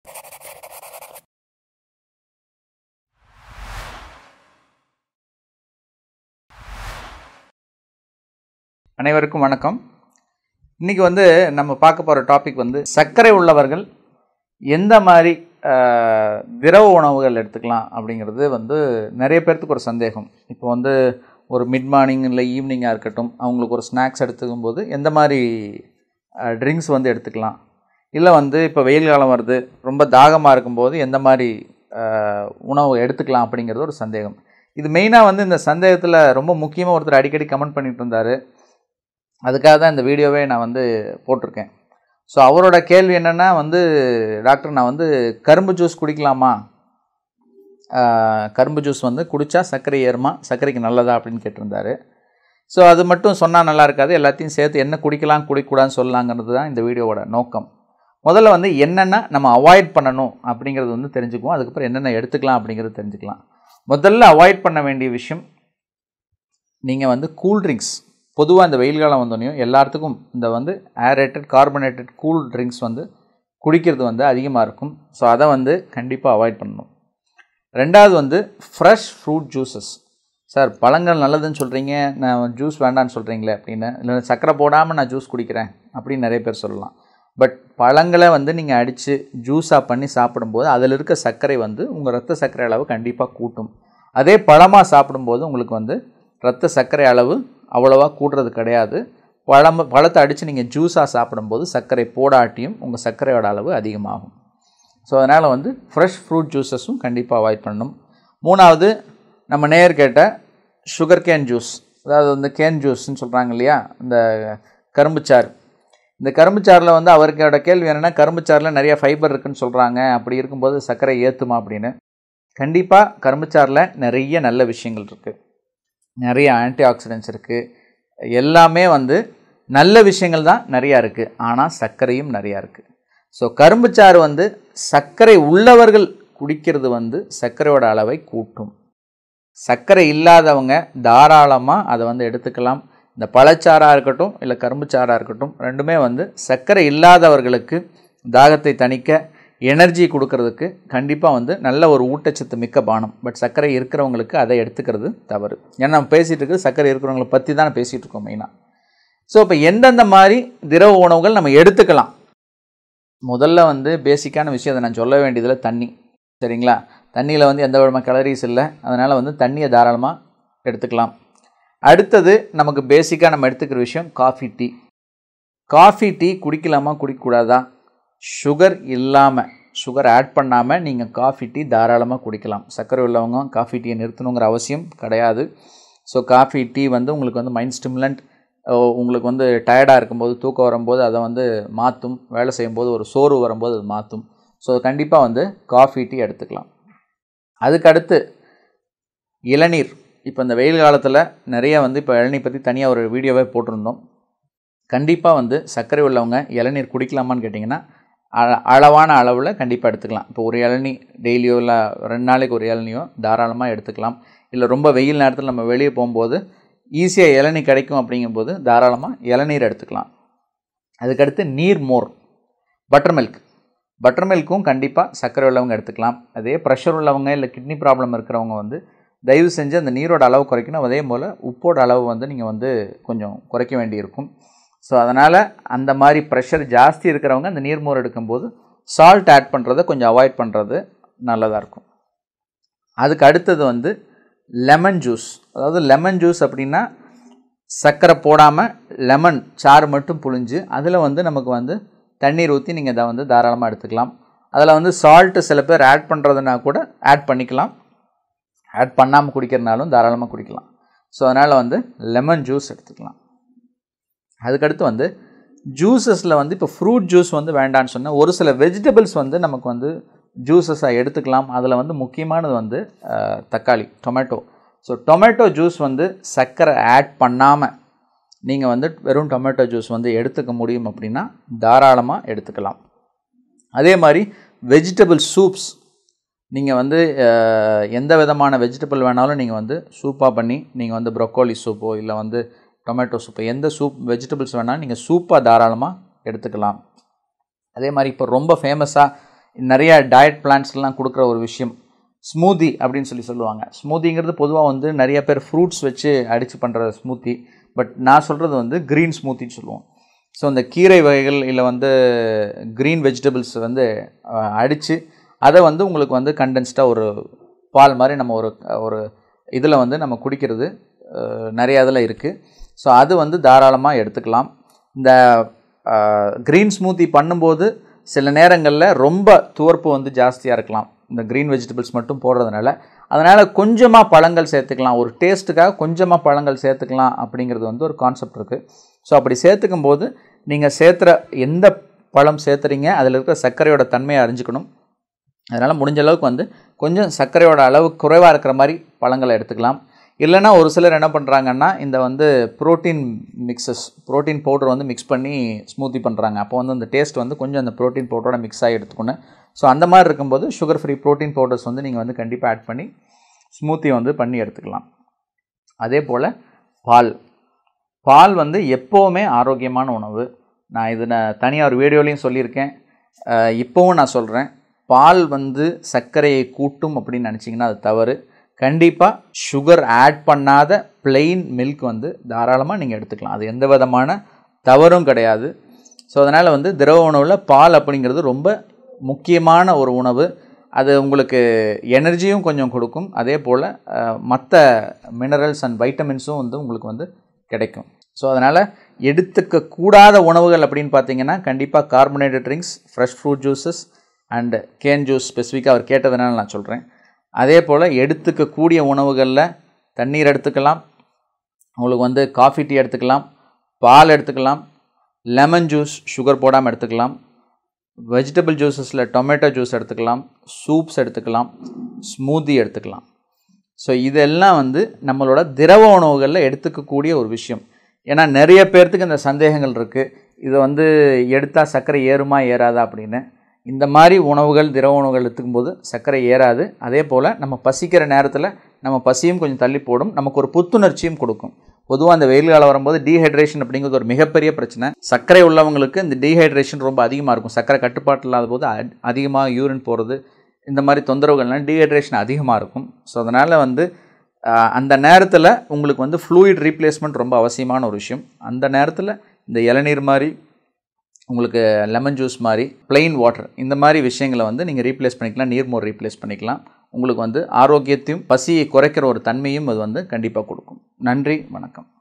அனைவருக்கும் வணக்கம் இன்றைக்கி வந்து நம்ம பார்க்க போகிற டாபிக் வந்து சர்க்கரை உள்ளவர்கள் எந்த மாதிரி ஆஹ், திரவ உணவுகள் எடுத்துக்கலாம் அப்படிங்கிறது வந்து நிறைய பேர்த்துக்கு ஒரு சந்தேகம் இப்போ வந்து ஒரு மிட் மார்னிங் இல்லை ஈவினிங்காக இருக்கட்டும் அவங்களுக்கு ஒரு ஸ்நாக்ஸ் எடுத்துக்கும் போது எந்த மாதிரி ட்ரிங்க்ஸ் வந்து எடுத்துக்கலாம் இல்லை வந்து இப்போ வெயில் காலம் வருது ரொம்ப தாகமாக இருக்கும்போது எந்த மாதிரி ஆஹ், உணவு எடுத்துக்கலாம் அப்படிங்கிறது ஒரு சந்தேகம் இது மெயினாக வந்து இந்த சந்தேகத்தில் ரொம்ப முக்கியமாக ஒருத்தர் அடிக்கடி கமெண்ட் பண்ணிட்டு இருந்தார் அதுக்காக தான் இந்த வீடியோவே நான் வந்து போட்டிருக்கேன் ஸோ அவரோட கேள்வி என்னென்னா வந்து டாக்டர் நான் வந்து கரும்பு ஜூஸ் குடிக்கலாமா ஆஹ், கரும்பு ஜூஸ் வந்து குடித்தா சர்க்கரை ஏறுமா சர்க்கரைக்கு நல்லதா அப்படின்னு கேட்டிருந்தாரு ஸோ அது மட்டும் சொன்னால் நல்லா இருக்காது எல்லாத்தையும் சேர்த்து என்ன குடிக்கலாம் குடிக்கக்கூடாதுன்னு சொல்லலாங்கிறது தான் இந்த வீடியோவோட நோக்கம் முதல்ல வந்து என்னென்ன நம்ம அவாய்ட் பண்ணணும் அப்படிங்கிறது வந்து தெரிஞ்சுக்குவோம் அதுக்கப்புறம் என்னென்ன எடுத்துக்கலாம் அப்படிங்கிறது தெரிஞ்சுக்கலாம் முதல்ல அவாய்ட் பண்ண வேண்டிய விஷயம் நீங்கள் வந்து கூல் ட்ரிங்க்ஸ் பொதுவாக இந்த வெயில் காலம் வந்தோடனையும் எல்லாத்துக்கும் இந்த வந்து ஏரேட்டட் கார்பனேட்டட் கூல் ட்ரிங்க்ஸ் வந்து குடிக்கிறது வந்து அதிகமாக இருக்கும் ஸோ அதை வந்து கண்டிப்பாக அவாய்ட் பண்ணணும் ரெண்டாவது வந்து ஃப்ரெஷ் ஃப்ரூட் ஜூஸஸ் சார் பழங்கள் நல்லதுன்னு சொல்கிறீங்க நான் ஜூஸ் வேண்டான்னு சொல்கிறீங்களே அப்படின்னு இல்லை சக்கரை போடாமல் நான் ஜூஸ் குடிக்கிறேன் அப்படின்னு நிறைய பேர் சொல்லலாம் பட் பழங்களை வந்து நீங்கள் அடித்து ஜூஸாக பண்ணி சாப்பிடும்போது அதில் இருக்க சர்க்கரை வந்து உங்கள் ரத்த சர்க்கரை அளவு கண்டிப்பாக கூட்டும் அதே பழமாக சாப்பிடும்போது உங்களுக்கு வந்து ரத்த சர்க்கரை அளவு அவ்வளோவா கூடுறது கிடையாது பழம் பழத்தை அடித்து நீங்கள் ஜூஸாக சாப்பிடும்போது சர்க்கரை போடாட்டியும் உங்கள் சர்க்கரையோட அளவு அதிகமாகும் ஸோ அதனால் வந்து ஃப்ரெஷ் ஃப்ரூட் ஜூஸஸும் கண்டிப்பாக அவாய்ட் பண்ணணும் மூணாவது நம்ம நேர் கேட்ட சுகர் கேன் ஜூஸ் அதாவது வந்து கேன் ஜூஸ்ன்னு சொல்கிறாங்க இல்லையா இந்த கரும்புச்சாறு இந்த கரும்புச்சாறில் வந்து அவருக்கோட கேள்வி என்னென்னா கரும்புச்சாறில் நிறைய ஃபைபர் இருக்குன்னு சொல்கிறாங்க அப்படி இருக்கும்போது சர்க்கரை ஏற்றுமா அப்படின்னு கண்டிப்பாக கரும்புச்சாறில் நிறைய நல்ல விஷயங்கள் இருக்குது நிறைய ஆன்டி ஆக்சிடென்ட்ஸ் இருக்குது எல்லாமே வந்து நல்ல விஷயங்கள் தான் நிறையா இருக்குது ஆனால் சர்க்கரையும் நிறையா இருக்குது ஸோ கரும்புச்சாறு வந்து சர்க்கரை உள்ளவர்கள் குடிக்கிறது வந்து சர்க்கரையோட அளவை கூட்டும் சர்க்கரை இல்லாதவங்க தாராளமாக அதை வந்து எடுத்துக்கலாம் இந்த பழச்சாறாக இருக்கட்டும் இல்லை கரும்புச்சாறாக இருக்கட்டும் ரெண்டுமே வந்து சர்க்கரை இல்லாதவர்களுக்கு தாகத்தை தணிக்க எனர்ஜி கொடுக்கறதுக்கு கண்டிப்பாக வந்து நல்ல ஒரு ஊட்டச்சத்து மிக்க பானம் பட் சர்க்கரை இருக்கிறவங்களுக்கு அதை எடுத்துக்கிறது தவறு ஏன்னா நம்ம பேசிகிட்டு இருக்கிறது சர்க்கரை இருக்கிறவங்கள பற்றி தான் பேசிகிட்டு இருக்கோம் மெயினாக ஸோ இப்போ எந்தெந்த மாதிரி திரவ உணவுகள் நம்ம எடுத்துக்கலாம் முதல்ல வந்து பேசிக்கான விஷயம் அதை நான் சொல்ல வேண்டியதில் தண்ணி சரிங்களா தண்ணியில் வந்து எந்த விதமான கலரிஸ் இல்லை அதனால் வந்து தண்ணியை தாராளமாக எடுத்துக்கலாம் அடுத்தது நமக்கு பேசிக்காக நம்ம எடுத்துக்கிற விஷயம் காஃபி டீ காஃபி டீ குடிக்கலாமா குடிக்கக்கூடாதா சுகர் இல்லாமல் சுகர் ஆட் பண்ணாமல் நீங்கள் காஃபி டீ தாராளமாக குடிக்கலாம் சர்க்கரை உள்ளவங்க காஃபி டீயை நிறுத்தணுங்கிற அவசியம் கிடையாது ஸோ காஃபி டீ வந்து உங்களுக்கு வந்து மைண்ட் ஸ்டிமுலண்ட் உங்களுக்கு வந்து டயர்டாக இருக்கும்போது தூக்கம் வரும்போது அதை வந்து மாற்றும் வேலை செய்யும்போது ஒரு சோர்வு வரும்போது அது மாற்றும் ஸோ கண்டிப்பாக வந்து காஃபி டீ எடுத்துக்கலாம் அதுக்கடுத்து இளநீர் இப்போ இந்த வெயில் காலத்தில் நிறைய வந்து இப்போ இளநீர் பற்றி தனியாக ஒரு வீடியோவே போட்டிருந்தோம் கண்டிப்பாக வந்து சர்க்கரை உள்ளவங்க இளநீர் குடிக்கலாமான்னு கேட்டிங்கன்னா அ- அளவான அளவில் கண்டிப்பாக எடுத்துக்கலாம் இப்போ ஒரு இளநீ டெய்லியோ இல்லை ரெண்டு நாளைக்கு ஒரு இளநியோ தாராளமாக எடுத்துக்கலாம் இல்லை ரொம்ப வெயில் நேரத்தில் நம்ம வெளியே போகும்போது ஈஸியாக இளநீ கிடைக்கும் அப்படிங்கும்போது தாராளமாக இளநீர் எடுத்துக்கலாம் அதுக்கடுத்து நீர் மோர் பட்டர் மில்க் பட்டர் மில்க்கும் கண்டிப்பாக சர்க்கரை உள்ளவங்க எடுத்துக்கலாம் அதே ப்ரெஷர் உள்ளவங்க இல்லை கிட்னி ப்ராப்ளம் இருக்கிறவங்க வந்து தயவு செஞ்சு அந்த நீரோட அளவு குறைக்கணும் அதே போல் உப்போட அளவு வந்து நீங்கள் வந்து கொஞ்சம் குறைக்க வேண்டியிருக்கும் ஸோ அதனால் அந்த மாதிரி ப்ரெஷர் ஜாஸ்தி இருக்கிறவங்க அந்த நீர்மோர் எடுக்கும்போது சால்ட் ஆட் பண்ணுறதை கொஞ்சம் அவாய்ட் பண்ணுறது நல்லதாக இருக்கும் அதுக்கு அடுத்தது வந்து லெமன் ஜூஸ் அதாவது லெமன் ஜூஸ் அப்படின்னா சர்க்கரை போடாமல் லெமன் சாறு மட்டும் புழிஞ்சு அதில் வந்து நமக்கு வந்து தண்ணீர் ஊற்றி நீங்கள் அதை வந்து தாராளமாக எடுத்துக்கலாம் அதில் வந்து சால்ட்டு சில பேர் ஆட் பண்ணுறதுனா கூட ஆட் பண்ணிக்கலாம் ஆட் பண்ணாமல் குடிக்கிறனாலும் தாராளமாக குடிக்கலாம் ஸோ அதனால் வந்து லெமன் ஜூஸ் எடுத்துக்கலாம் அதுக்கடுத்து வந்து ஜூஸஸில் வந்து இப்போ ஃப்ரூட் ஜூஸ் வந்து வேண்டான்னு சொன்னால் ஒரு சில வெஜிடபிள்ஸ் வந்து நமக்கு வந்து ஜூஸஸாக எடுத்துக்கலாம் அதில் வந்து முக்கியமானது வந்து அஹ், தக்காளி டொமேட்டோ ஸோ டொமேட்டோ ஜூஸ் வந்து சர்க்கரை ஆட் பண்ணாமல் நீங்கள் வந்து வெறும் டொமேட்டோ ஜூஸ் வந்து எடுத்துக்க முடியும் அப்படின்னா தாராளமாக எடுத்துக்கலாம் அதே மாதிரி வெஜிடபிள் சூப்ஸ் நீங்கள் வந்து அஹ், எந்த விதமான வெஜிடபிள் வேணாலும் நீங்கள் வந்து சூப்பாக பண்ணி நீங்கள் வந்து ப்ரொக்கோலி சூப்போ இல்லை வந்து டொமேட்டோ சூப்பு எந்த சூப் வெஜிடபிள்ஸ் வேணாலும் நீங்கள் சூப்பாக தாராளமாக எடுத்துக்கலாம் அதே மாதிரி இப்போ ரொம்ப ஃபேமஸாக நிறைய டயட் பிளான்ஸ்லாம் கொடுக்குற ஒரு விஷயம் ஸ்மூதி அப்படின்னு சொல்லி சொல்லுவாங்க ஸ்மூதிங்கிறது பொதுவாக வந்து நிறைய பேர் ஃப்ரூட்ஸ் வச்சு அடித்து பண்ணுற ஸ்மூத்தி பட் நான் சொல்கிறது வந்து க்ரீன் ஸ்மூத்தின்னு சொல்லுவோம் ஸோ அந்த கீரை வகைகள் இல்லை வந்து க்ரீன் வெஜிடபிள்ஸ் வந்து அடித்து அதை வந்து உங்களுக்கு வந்து கண்டென்ஸ்டாக ஒரு பால் மாதிரி நம்ம ஒரு ஒரு இதில் வந்து நம்ம குடிக்கிறது அஹ், நிறைய இதில் இருக்குது ஸோ அது வந்து தாராளமாக எடுத்துக்கலாம் இந்த க்ரீன் ஸ்மூத்தி பண்ணும்போது சில நேரங்களில் ரொம்ப துவர்ப்பு வந்து ஜாஸ்தியாக இருக்கலாம் இந்த க்ரீன் வெஜிடபிள்ஸ் மட்டும் போடுறதுனால அதனால் கொஞ்சமாக பழங்கள் சேர்த்துக்கலாம் ஒரு டேஸ்ட்டுக்காக கொஞ்சமாக பழங்கள் சேர்த்துக்கலாம் அப்படிங்கிறது வந்து ஒரு கான்செப்ட் இருக்குது ஸோ அப்படி சேர்த்துக்கும் போது நீங்கள் சேர்த்துற எந்த பழம் சேர்த்துறீங்க அதில் இருக்கிற சர்க்கரையோட தன்மையை அறிஞ்சுக்கணும் அதனால் முடிஞ்ச அளவுக்கு வந்து கொஞ்சம் சர்க்கரையோட அளவு குறைவாக இருக்கிற மாதிரி பழங்களை எடுத்துக்கலாம் இல்லைன்னா ஒரு சிலர் என்ன பண்ணுறாங்கன்னா இந்த வந்து புரோட்டீன் மிக்சஸ் புரோட்டீன் பவுடர் வந்து மிக்ஸ் பண்ணி ஸ்மூத்தி பண்ணுறாங்க அப்போ வந்து அந்த டேஸ்ட் வந்து கொஞ்சம் அந்த புரோட்டீன் பவுடரோட மிக்ஸ் ஆகி எடுத்துக்கணும் ஸோ அந்த மாதிரி இருக்கும்போது சுகர் ஃப்ரீ புரோட்டீன் பவுடர்ஸ் வந்து நீங்கள் வந்து கண்டிப்பாக ஆட் பண்ணி ஸ்மூத்தி வந்து பண்ணி எடுத்துக்கலாம் அதே போல் பால் பால் வந்து எப்போவுமே ஆரோக்கியமான உணவு நான் இது நான் தனியாக ஒரு வீடியோலையும் சொல்லியிருக்கேன் அஹ் இப்போவும் நான் சொல்கிறேன் பால் வந்து சர்க்கரையை கூட்டும் அப்படின்னு நினச்சிங்கன்னா அது தவறு கண்டிப்பாக சுகர் ஆட் பண்ணாத plain மில்க் வந்து தாராளமாக நீங்கள் எடுத்துக்கலாம் அது எந்த விதமான தவறும் கிடையாது ஸோ அதனால் வந்து திரவ உணவில் பால் அப்படிங்கிறது ரொம்ப முக்கியமான ஒரு உணவு அது உங்களுக்கு எனர்ஜியும் கொஞ்சம் கொடுக்கும் அதே போல் மற்ற மினரல்ஸ் அண்ட் வைட்டமின்ஸும் வந்து உங்களுக்கு வந்து கிடைக்கும் ஸோ அதனால் எடுத்துக்க கூடாத உணவுகள் அப்படின்னு பார்த்தீங்கன்னா கண்டிப்பாக carbonated drinks fresh fruit juices and can juice ஸ்பெசிஃபிக்காக அவர் கேட்டதுனால நான் சொல்கிறேன் அதே போல் எடுத்துக்கக்கூடிய உணவுகளில் தண்ணீர் எடுத்துக்கலாம் உங்களுக்கு வந்து காஃபி டீ எடுத்துக்கலாம் பால் எடுத்துக்கலாம் லெமன் ஜூஸ் சுகர் போடாமல் எடுத்துக்கலாம் வெஜிடபிள் ஜூஸஸில் டொமேட்டோ ஜூஸ் எடுத்துக்கலாம் சூப்ஸ் எடுத்துக்கலாம் ஸ்மூதி எடுத்துக்கலாம் ஸோ இதெல்லாம் வந்து நம்மளோட திரவ உணவுகளில் எடுத்துக்கக்கூடிய ஒரு விஷயம் ஏன்னா நிறைய பேர்த்துக்கு இந்த சந்தேகங்கள் இருக்குது இதை வந்து எடுத்தால் சர்க்கரை ஏறுமா ஏறாதா அப்படின்னு இந்த மாதிரி உணவுகள் திரவ உணவுகள் எடுத்துக்கும் போது சர்க்கரை ஏறாது அதே போல் நம்ம பசிக்கிற நேரத்தில் நம்ம பசியும் கொஞ்சம் தள்ளி போடும் நமக்கு ஒரு புத்துணர்ச்சியும் கொடுக்கும் பொதுவாக அந்த வெயில் காலம் வரும்போது டீஹைட்ரேஷன் அப்படிங்கிறது ஒரு மிகப்பெரிய பிரச்சனை சர்க்கரை உள்ளவங்களுக்கு இந்த டீஹைட்ரேஷன் ரொம்ப அதிகமாக இருக்கும் சர்க்கரை கட்டுப்பாட்டு இல்லாத போது அ- அதிகமாக யூரின் போகிறது இந்த மாதிரி தொந்தரவுகள்லாம் டீஹைட்ரேஷன் அதிகமாக இருக்கும் ஸோ அதனால் வந்து ஆஹ், அந்த நேரத்தில் உங்களுக்கு வந்து ஃப்ளூயிட் ரீப்ளேஸ்மெண்ட் ரொம்ப அவசியமான ஒரு விஷயம் அந்த நேரத்தில் இந்த இளநீர் மாதிரி உங்களுக்கு லெமன் ஜூஸ் மாதிரி plain வாட்டர் இந்த மாதிரி விஷயங்களை வந்து நீங்கள் ரீப்ளேஸ் பண்ணிக்கலாம் நீர்மோர் ரீப்ளேஸ் பண்ணிக்கலாம் உங்களுக்கு வந்து ஆரோக்கியத்தையும் பசியை குறைக்கிற ஒரு தன்மையும் அது வந்து கண்டிப்பாக கொடுக்கும் நன்றி வணக்கம்